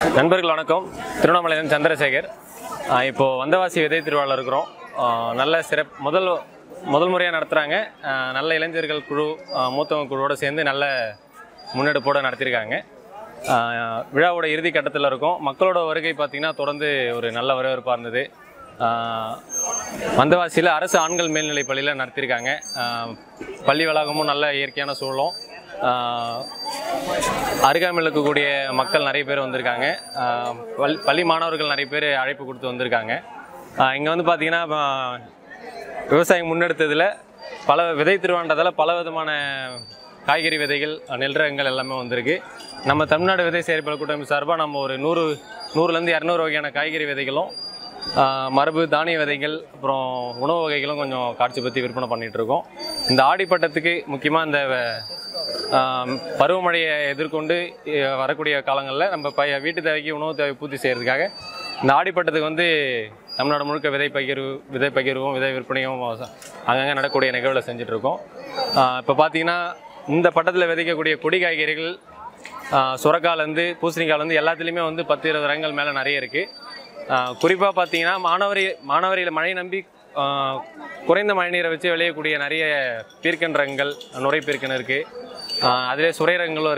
நண்பர்கள் வணக்கம் திருவண்ணாமலையிலிருந்து சந்திரசேகர் ஆஹ் இப்போ வந்தவாசி விதை திருவிழா இருக்கிறோம் ஆஹ் நல்ல சிறப் முதல் முதல் முறையாக நடத்துகிறாங்க நல்ல இளைஞர்கள் குழு ஆஹ் மூத்தவங்க குழுவோடு சேர்ந்து நல்ல முன்னெடுப்போடு நடத்தியிருக்காங்க ஆஹ் விழாவோட இறுதி கட்டத்தில் இருக்கும் மக்களோட வருகை பார்த்திங்கன்னா தொடர்ந்து ஒரு நல்ல வரவேற்பாக இருந்தது ஆஹ் வந்தவாசியில் அரசு ஆண்கள் மேல்நிலைப் பள்ளியில் நடத்தியிருக்காங்க ஆஹ் பள்ளி வளாகமும் நல்ல இயற்கையான சூழலும் ஆஹ் அருகாமையில் இருக்கக்கூடிய மக்கள் நிறைய பேர் வந்திருக்காங்க ஆஹ் பள்- பள்ளி மாணவர்கள் நிறைய பேர் அழைப்பு கொடுத்து வந்திருக்காங்க இங்கே வந்து பார்த்தீங்கன்னா ஆஹ் விவசாயம் முன்னெடுத்ததில் பல விதை திருவாண்டதில் பல விதமான காய்கறி விதைகள் நெல் ரகங்கள் எல்லாமே வந்திருக்கு நம்ம தமிழ்நாடு விதை செயற்பட கூட்டமைப்பு சார்பாக நம்ம ஒரு நூறு நூறுலேருந்து இரநூறு வகையான காய்கறி விதைகளும் ஆஹ் மரபு தானிய விதைகள் அப்புறம் உணவு வகைகளும் கொஞ்சம் காட்சிப்படுத்தி விற்பனை பண்ணிட்டு இருக்கோம் இந்த ஆடிப்பட்டத்துக்கு முக்கியமாக இந்த ஆஹ் பருவமழையை எதிர்கொண்டு அஹ் வரக்கூடிய காலங்களில் நம்ம ப வீட்டு தேவைக்கு உணவு தேவை பூர்த்தி செய்கிறதுக்காக இந்த ஆடிப்பட்டத்துக்கு வந்து தமிழ்நாடு முழுக்க விதை பகிர்வு விதை பகிர்வும் விதை விற்பனையும் அங்கங்கே நடக்கக்கூடிய நிகழ்வில் செஞ்சுட்ருக்கோம் இப்போ பார்த்தீங்கன்னா இந்த பட்டத்தில் விதைக்கக்கூடிய கொடி காய்கறிகள் ஆஹ் சுரக்காலேருந்து பூசணிக்காலேருந்து எல்லாத்துலேயுமே வந்து பத்து இருபது ரகங்கள் மேலே நிறைய இருக்குது குறிப்பாக பார்த்தீங்கன்னா மாணவரி மாணவரியில் மழை நம்பி ஆஹ் குறைந்த மழைநீரை வச்சு விளையக்கூடிய நிறைய பீர்க்கன் ரகங்கள் நுரை பீர்க்கன் இருக்குது அதிலே சுரை ரகங்களும்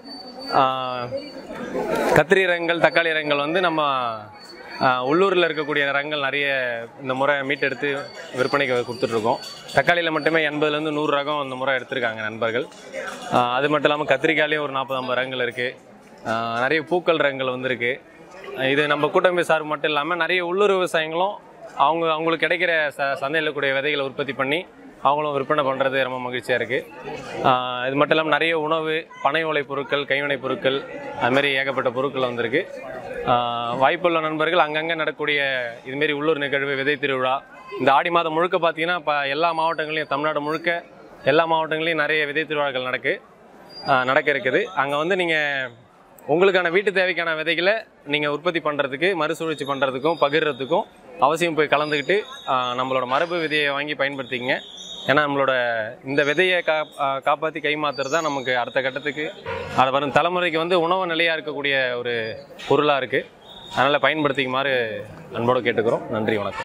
இருக்குது கத்திரி ரகங்கள் தக்காளி ரகங்கள் வந்து நம்ம உள்ளூரில் இருக்கக்கூடிய ரகங்கள் நிறைய இந்த முறை மீட்டெடுத்து விற்பனைக்கு கொடுத்துட்ருக்கோம் தக்காளியில் மட்டுமே எண்பதுலேருந்து நூறு ரகம் இந்த முறை எடுத்திருக்காங்க நண்பர்கள் ஆஹ் அது மட்டும் இல்லாமல் கத்திரிக்காயிலையும் ஒரு நாற்பது ஐம்பது ரகங்கள் இருக்குது நிறைய பூக்கள் ரகங்கள் வந்திருக்கு இது நம்ம கூட்டமைப்பு சார்பு மட்டும் இல்லாமல் நிறைய உள்ளூர் விவசாயிகளும் அவங்க அவங்களுக்கு கிடைக்கிற ச சந்தையில் கூடிய விதைகளை உற்பத்தி பண்ணி அவங்களும் விற்பனை பண்ணுறது ரொம்ப மகிழ்ச்சியாக இருக்குது இது மட்டும் இல்லாமல் நிறைய உணவு பனை ஓலை பொருட்கள் கைவினைப் பொருட்கள் அதுமாரி ஏகப்பட்ட பொருட்கள் வந்திருக்கு ஆஹ் வாய்ப்புள்ள நண்பர்கள் அங்கங்கே நடக்கக்கூடிய இதுமாரி உள்ளூர் நிகழ்வு விதை திருவிழா இந்த ஆடி மாதம் முழுக்க பார்த்தீங்கன்னா இப்போ எல்லா மாவட்டங்களையும் தமிழ்நாடு முழுக்க எல்லா மாவட்டங்களையும் நிறைய விதை திருவிழாக்கள் நடக்கு ஆஹ் நடக்க இருக்குது அங்கே வந்து நீங்கள் உங்களுக்கான வீட்டு தேவைக்கான விதைகளை நீங்கள் உற்பத்தி பண்ணுறதுக்கு மறுசுழற்சி பண்ணுறதுக்கும் பகிர்றதுக்கும் அவசியம் போய் கலந்துக்கிட்டு ஆஹ் நம்மளோட மரபு விதையை வாங்கி பயன்படுத்திக்கங்க ஏன்னா நம்மளோட இந்த விதையை கா ஆஹ் காப்பாற்றி கைமாத்துறது தான் நமக்கு அடுத்த கட்டத்துக்கு அது வரும் தலைமுறைக்கு வந்து உணவு நிலையாக இருக்கக்கூடிய ஒரு பொருளாக இருக்குது அதனால் பயன்படுத்திக்குமாறு அன்போடு கேட்டுக்கிறோம் நன்றி வணக்கம்